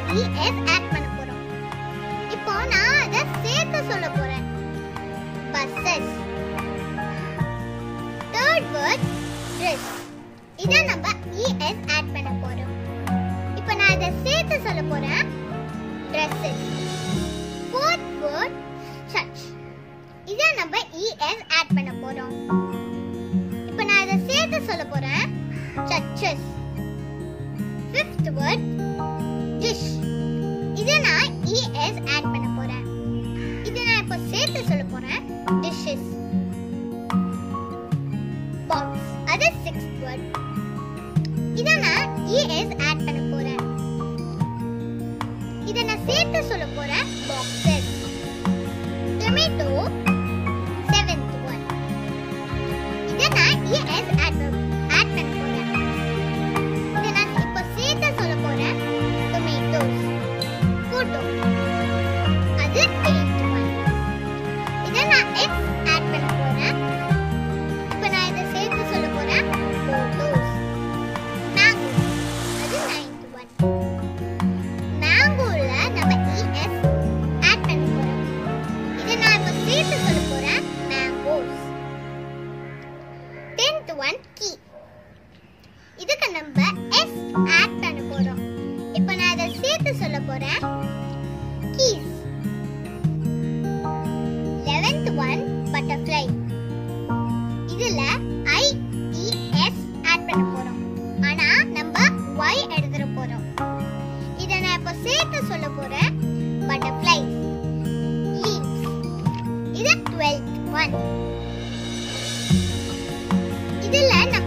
ES add பண்ண போறோம் இப்போ நான் அத சேர்த்து சொல்ல போறேன் பஸ்ஸஸ் தேர்ட் வேர்ட் ட்ரெஸ் இத நம்ம இஎஸ் ஆட் பண்ண போறோம் இப்போ நான் இத சேர்த்து சொல்ல போறேன் dresses ஃபோர்த் வேர்ட் சர்ச் இத நம்ம இஎஸ் ஆட் பண்ண போறோம் இப்போ நான் இத சேர்த்து சொல்ல போறேன் churches ஃபிஃப்த் வேர்ட் டிஷ் இத நான் இஎஸ் ஆட் பண்ண போறேன் இத நான் இப்போ சேர்த்து சொல்ல போறேன் dishes பாக்ஸ் அது சிக்ஸ்த் வேர்ட் இத நான் இஎஸ் ஆட் பண்ண போறேன் இத நான் சேர்த்து சொல்ல போறேன் பாக்ஸஸ் டொமேட்டோ செவன்த் ஒன் இத நான் இஎஸ் ஆட் ஆட் பண்ண போறேன் இத நான் இப்போ சேர்த்து சொல்ல போறேன் டொமேட்டோஸ் போட்டோ அது எயித் ஒன் இத நான் எக்ஸ் ஆட் பண்ண போறேன் இப்போ நான் இத சேர்த்து சொல்ல போறேன் போட்டோஸ் மேங்கோ அது நைன்த் ஒன் மேங்கோல நம்ம இஎஸ் ஆட் பண்ண போறோம் இத நான் இப்போ சேர்த்து சொல்ல போறேன் மேங்கோஸ் டென்த் ஒன் கீ இதுக்கு நம்ம எஸ் ஆட் பண்ண போறோம் இப்போ நான் இத சேர்த்து சொல்ல போறேன் கீஸ் லெவன்த் ஒன் பட்டர்ஃப்ளை இதுல ஐ இ எஸ் ஆட் பண்ண போறோம் ஆனா நம்ம y எழுதுற போறோம் இத நான் இப்ப சேர்த்து சொல்ல போறேன் பட்டர்ஃப்ளைஸ் லீவ்ஸ் இது 12th ஒன் இதுல